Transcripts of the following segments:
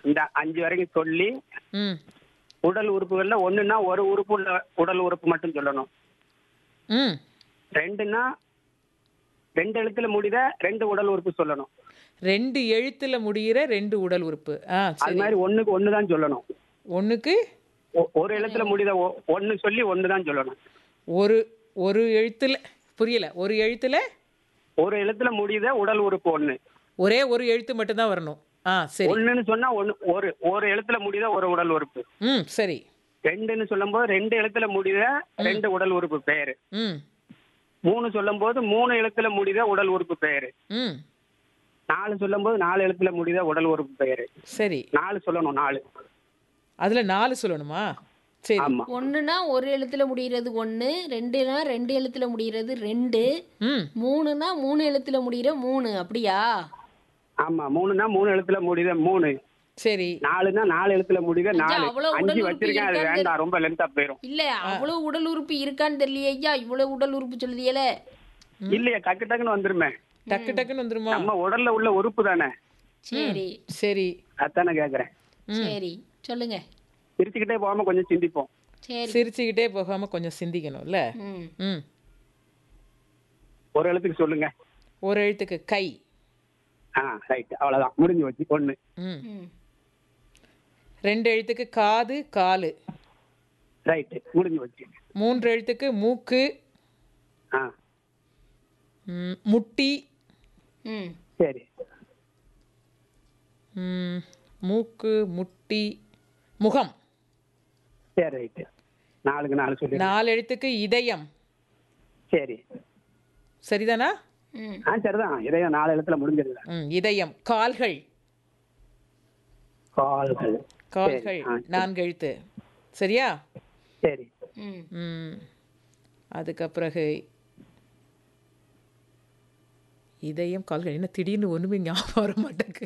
இந்த அஞ்சு வரைக்கும் சொல்லி ம் உடல் உறுப்புகள்ல ஒண்ணுன்னா ஒரு உறுப்பு உள்ள உடல் உறுப்பு மட்டும் சொல்லணும் ம் ரெண்டுன்னா ரெண்டு எழுத்துல முடித ரெண்டு உடல் உறுப்பு சொல்லணும் ரெண்டு எழுத்துல முடியிற ரெண்டு உடல் உறுப்பு ஆ அது சரி மாதிரி ஒண்ணுக்கு ஒண்ணு தான் சொல்லணும் ஒண்ணுக்கு ஒ- ஒரு எழுத்துல முடித ஒ- ஒண்ணு சொல்லி ஒண்ணு தான் சொல்லணும் ஒரு ஒரு எழுத்துல புரியல ஒரு எழுத்துல ஒரு எழுத்துல முடித உடல் உறுப்பு ஒண்ணு ஒரே ஒரு எழுத்து மட்டும்தான் வரணும் ஆ சரி ஒண்ணுன்னு சொன்னா ஒண்ணு ஒரு ஒரு எழுத்துல முடித ஒரு உடல் உறுப்பு ம் சரி ரெண்டுன்னு சொல்லும்போது ரெண்டு எழுத்துல முடித ரெண்டு உடல் உறுப்பு பெயரு ம் மூணு சொல்லும்போது மூணு எழுத்துல முடித உடல் உறுப்பு பெயரு ம் நாலு சொல்லும்போது நாலு எழுத்துல முடித உடல் உறுப்பு பெயரு சரி நாலு சொல்லணும் நாலு அதுல நாலு சொல்லணுமா சரி ஆமா ஒண்ணுனா ஒரு எழுத்துல முடிகிறது ஒண்ணு ரெண்டுனா ரெண்டு எழுத்துல முடிகிறது ரெண்டு ம் மூணுனா மூணு எழுத்துல முடிகிற மூணு அப்படியா ஆமா மூணுனா மூணு எழுத்துல முடித மூணு சரி நாலுனா நாலு எழுத்துல முடித ஐயா, நாலு அவ்வளவு அஞ்சு உடல் உறுப்பு வச்சிருக்கேன் அது இருக்கான்னு வேண்டாம் ரொம்ப லென்த்தா போயிரும் இல்ல அவ்வளவு உடல் உறுப்பு இருக்கான்னு தெரியலையே ஐயா இவ்வளவு உடல் உறுப்பு சொல்லுதியல இல்லையா டக்கு டக்குன்னு வந்துருமே டக்கு டக்குன்னு வந்துருமா நம்ம உடல்ல உள்ள உறுப்பு தானே சரி சரி அதானே கேக்குறேன் சரி சொல்லுங்க சிரிச்சுக்கிட்டே போகாம கொஞ்சம் சிந்திப்போம் சரி சிரிச்சுக்கிட்டே போகாம கொஞ்சம் சிந்திக்கணும்ல ம் ம் ஒரு எழுத்துக்கு சொல்லுங்க ஒரு எழுத்துக்கு கை ஆ ரைட் அவ்வளவுதான் முடிஞ்சு வச்சு ஒண்ணு ம் ம் ரெண்டு எழுத்துக்கு காது காலு ரைட் முடிஞ்சு வச்சு மூன்று எழுத்துக்கு மூக்கு ஆ ம், முட்டி ம் சரி ம், மூக்கு முட்டி முகம் சரி ரைட் நாலுக்கு நாலு சொல்லி நாலு எழுத்துக்கு இதயம் சரி சரிதானா ம் ஆ சரிதான் இதையும் நாலு எழுத்துல முடிஞ்சிருது ம் இதயம் கால்கள் கால்கள் கால்கள் சரி, ஆ, சரி. நான்கு எழுத்து சரியா சரி ம் ம் அதுக்கு பிறகு இதயம் கால்கள் என்ன திடீர்னு ஒண்ணுமே ஞாபகம் வர மாட்டேங்குது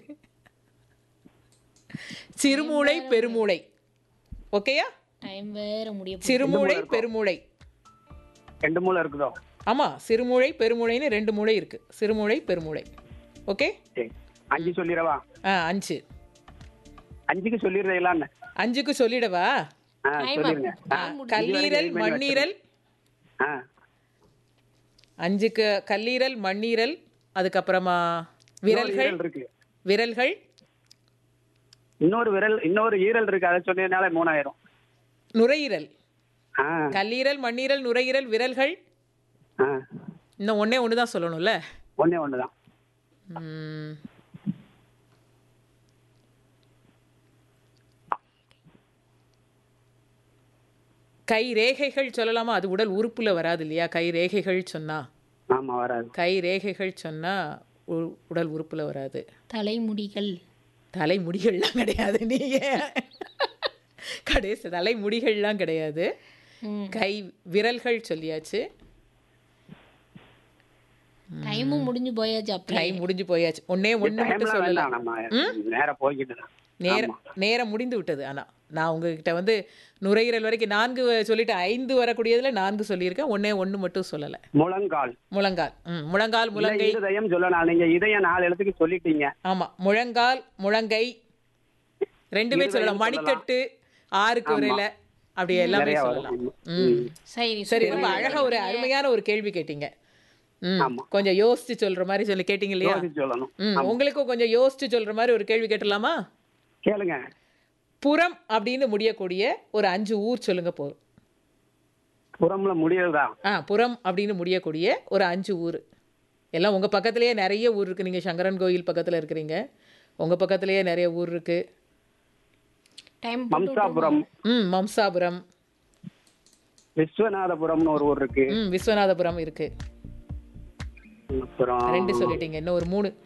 சிறுமூளை பெருமூளை ஓகேயா டைம் வேற முடிய போகுது. சிறுமூளை பெருமூளை ரெண்டு மூளை இருக்குதோ ஆமா சிறுமூளை பெருமூளைன்னு ரெண்டு மூளை இருக்கு சிறுமூளை பெருமூளை ஓகே சரி அஞ்சு சொல்லிடவா ஆ அஞ்சு அஞ்சுக்கு சொல்லிடுறீங்களான்னு அஞ்சுக்கு சொல்லிடவா ஆ Time சொல்லிருங்க up. ஆ, Time முடிஞ்சு. கல்லீரல் மண்ணீரல் ஆ அஞ்சுக்கு கல்லீரல் மண்ணீரல் அதுக்கப்புறமா இன்னொரு விரல்கள் ஈரல் இருக்கு விரல்கள் இன்னொரு விரல் இன்னொரு ஈரல் இருக்கு அதை சொன்னதுனால மூணாயிரம் நுரையீரல் ஆ கல்லீரல் மண்ணீரல் நுரையீரல் விரல்கள் ஆ இன்னும் ஒண்ணே ஒன்று தான் சொல்லணும்ல ஒண்ணே ஒண்ணுதான் ம். கை ரேகைகள் சொல்லலாமா அது உடல் உறுப்புல வராது இல்லையா கை ரேகைகள் சொன்னா ஆமா வராது கை ரேகைகள் சொன்னா உ- உடல் உறுப்புல வராது தலைமுடிகள் தலைமுடிகள்லாம் கிடையாது நீங்க கடைசி தலைமுடிகள்லாம் கிடையாது ம் கை விரல்கள் சொல்லியாச்சு டைமும் முடிஞ்சு போயாச்சு அப்படி கை முடிஞ்சு போயாச்சு ஒன்னே ஒண்ணு மட்டும் டைம்லாம் சொல்லலாம் வேண்டாம் நம்ம நேரம் போய்கிட்டு தான். நேரம் நேரம் முடிந்து விட்டது ஆனா நான் உங்ககிட்ட வந்து நுரையீரல் வரைக்கும் நான்கு சொல்லிட்டு ஐந்து வரக்கூடியதுல நான்கு சொல்லியிருக்கேன் ஒன்னே ஒண்ணு மட்டும் சொல்லல முழங்கால் முழங்கால் ம் முழங்கால் இல்ல, முழங்கை இருதயம் சொல்லலாம் நீங்க இதயம் நாலு எழுத்துக்கு சொல்லிட்டீங்க ஆமா முழங்கால் முழங்கை ரெண்டுமே இருதயம் சொல்லலாம் மணிக்கட்டு ஆறுக்கு வரையில அப்படி எல்லாமே நிறைய சொல்லலாம் வரும் ம் சரி சரி ரொம்ப அழகா ஒரு அருமையான ஒரு கேள்வி கேட்டீங்க ம் ஆமா. கொஞ்சம் யோசிச்சு சொல்ற மாதிரி சொல்லி கேட்டீங்க இல்லையா யோசிச்சு சொல்லணும் ம் உங்களுக்கும் கொஞ்சம் யோசிச்சு சொல்ற மாதிரி ஒரு கேள்வி கேட்டலாமா கேளுங்க புறம் அப்படின்னு முடியக்கூடிய ஒரு அஞ்சு ஊர் சொல்லுங்க போதும் புறம்ல முடியறதா ஆ புறம் அப்படின்னு முடியக்கூடிய ஒரு அஞ்சு ஊர் எல்லாம் உங்கள் பக்கத்துலேயே நிறைய ஊர் இருக்குது நீங்கள் சங்கரன் கோயில் பக்கத்தில் இருக்கிறீங்க உங்கள் பக்கத்துலேயே நிறைய ஊர் இருக்குது டைம் மம்சாபுரம் ம் மம்சாபுரம் விஸ்வநாதபுரம்னு ஒரு ஊர் இருக்கு ம் விஸ்வநாதபுரம் இருக்குது அப்புறம் ரெண்டு சொல்லிட்டீங்க இன்னும் ஒரு மூணு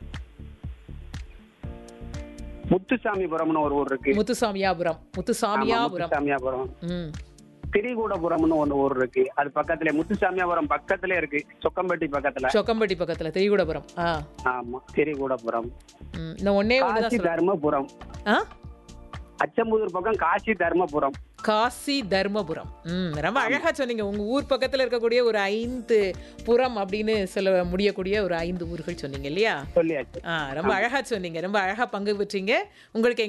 முத்துசாமிபுரம்னு ஒரு ஊர் இருக்கு முத்துசாமியாபுரம் ஆமா, முத்துசாமியாபுரம் முத்துசாமியாபுரம் ம் திரிகூடபுரம்னு ஒன்னு ஊர் இருக்கு அது பக்கத்துல முத்துசாமியாபுரம் பக்கத்துல இருக்கு சொக்கம்பட்டி பக்கத்துல சொக்கம்பட்டி பக்கத்தில் திரிகுடபுரம் ஆ ஆமா திரிகூடபுரம் ம் இன்னும் ஒன்னே ஒன்று தான் காசி சொல்ல தர்மபுரம் ஆ அச்சம்புதூர் பக்கம் காசி தர்மபுரம் காசி தர்மபுரம் ம் ரொம்ப அழகா சொன்னீங்க உங்க ஊர் பக்கத்துல இருக்கக்கூடிய ஒரு ஐந்து புறம் அப்படின்னு சொல்ல முடியக்கூடிய ஒரு ஐந்து ஊர்கள் சொன்னீங்க இல்லையா சொல்லியாச்சு ஆ ரொம்ப அழகா சொன்னீங்க ரொம்ப அழகா பங்கு பெற்றீங்க உங்களுக்கு